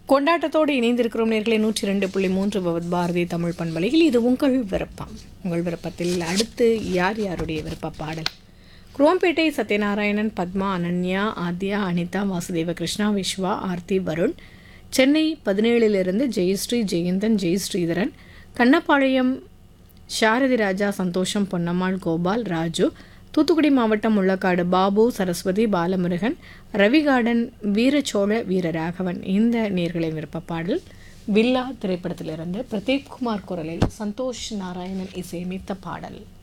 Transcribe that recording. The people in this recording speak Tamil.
கொண்டாட்டத்தோடு இணைந்திருக்கிறோம் நேர்களை நூற்றி ரெண்டு புள்ளி மூன்று பவத் பாரதி தமிழ் பண்பலையில் இது உங்கள் விருப்பம் உங்கள் விருப்பத்தில் அடுத்து யார் யாருடைய விருப்ப பாடல் குரோம்பேட்டை சத்யநாராயணன் பத்மா அனன்யா ஆத்யா அனிதா வாசுதேவ கிருஷ்ணா விஸ்வா ஆர்த்தி வருண் சென்னை பதினேழிலிருந்து ஜெயஸ்ரீ ஜெயந்தன் ஜெயஸ்ரீதரன் கண்ணப்பாளையம் சாரதி ராஜா சந்தோஷம் பொன்னம்மாள் கோபால் ராஜு தூத்துக்குடி மாவட்டம் முள்ளக்காடு பாபு சரஸ்வதி பாலமுருகன் ரவி கார்டன் வீரச்சோழ வீரராகவன் இந்த நேர்களின் விருப்ப பாடல் பில்லா திரைப்படத்திலிருந்து பிரதீப் குமார் குரலில் சந்தோஷ் நாராயணன் இசையமைத்த பாடல்